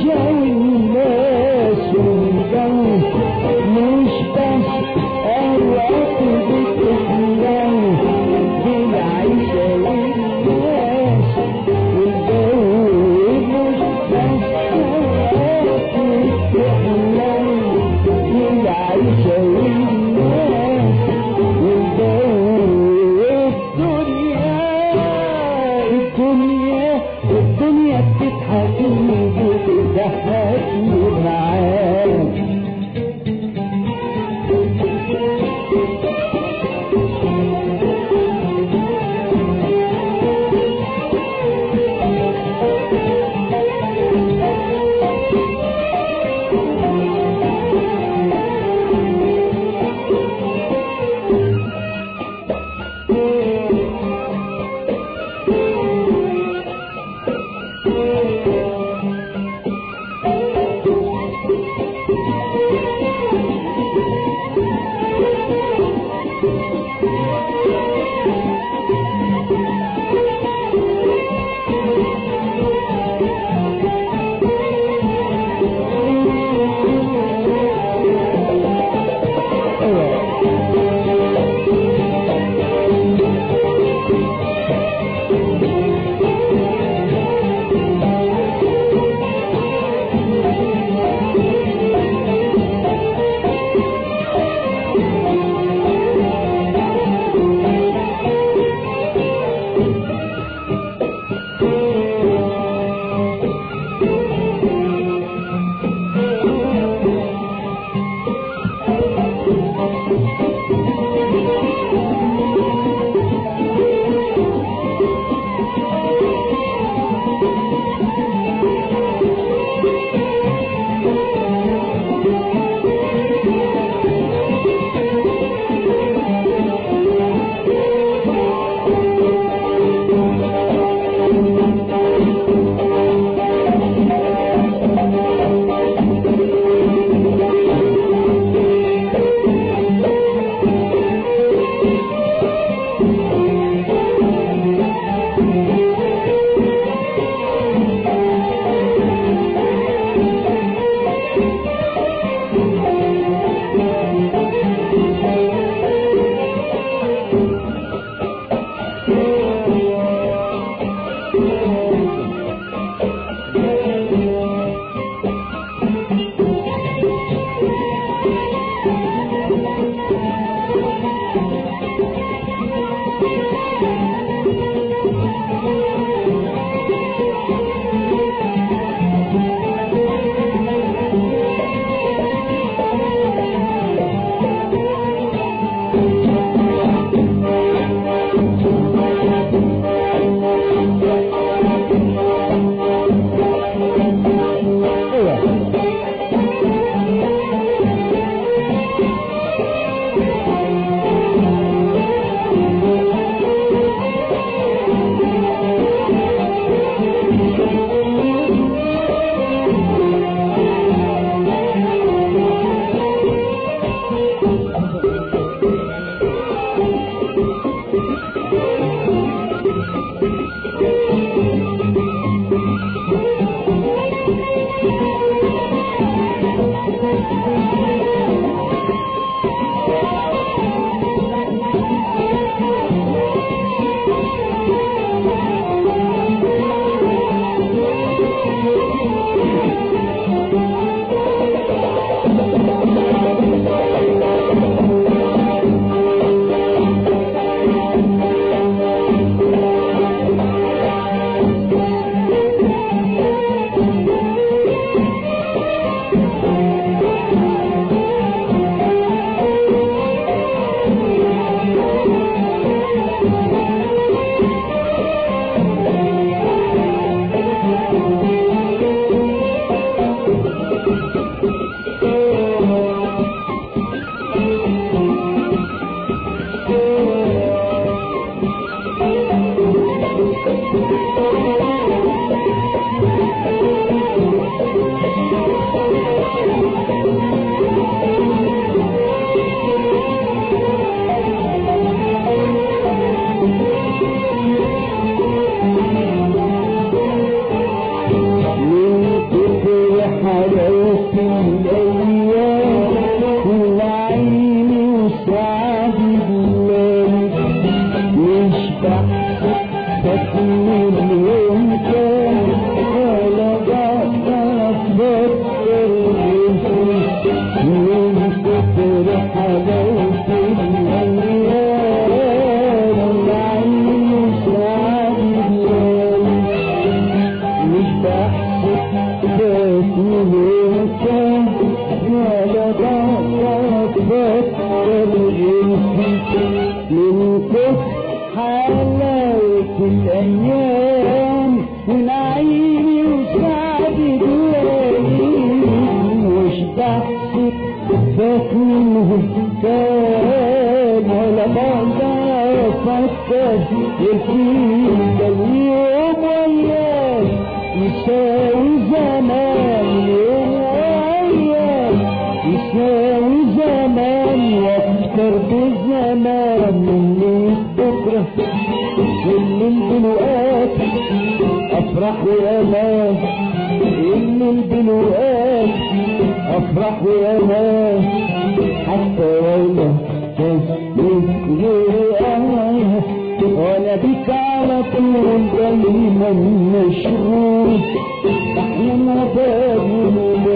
الأيام ونعيمي وسعدي دوالي مش بحسب فات منهم كان ولا بقدر أفكر يفيد اليوم وياك يساوي زمان اليوم وياك يساوي زمان واكتر بزمان من بكره كل البلوقات افرح وامان كل البلوقات افرح وامان حتى ولا كان غير انا وانا بك على طول دايما مشغول احلم وبابي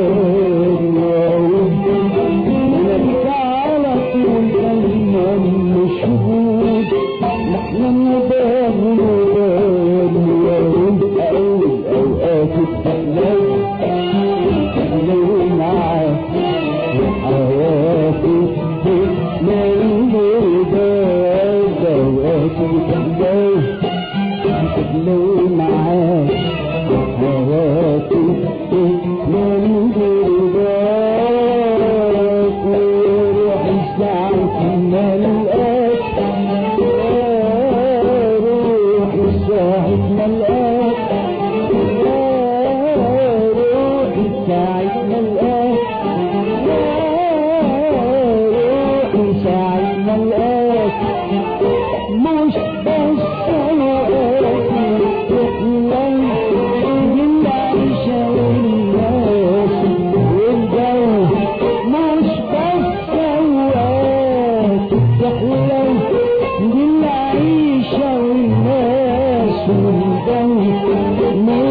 وبابي وانا بك على طول دايما مشغول نحلم وبابي وبابي وبابي اول اوقات التحليل تحليل معاك حياتي من غيرك اوقات التحليل تحليل معاك حياتي من غيرك وروح الساعة ما نلقاك روح الساعة ما نلقاك روح الساعة ما نلقاك روح الساعة ما نلقاك مش بس اوقاتي تحلم بالعيشة والناس والجو مش بس اوقات تحلم بالعيشة والناس والجو مش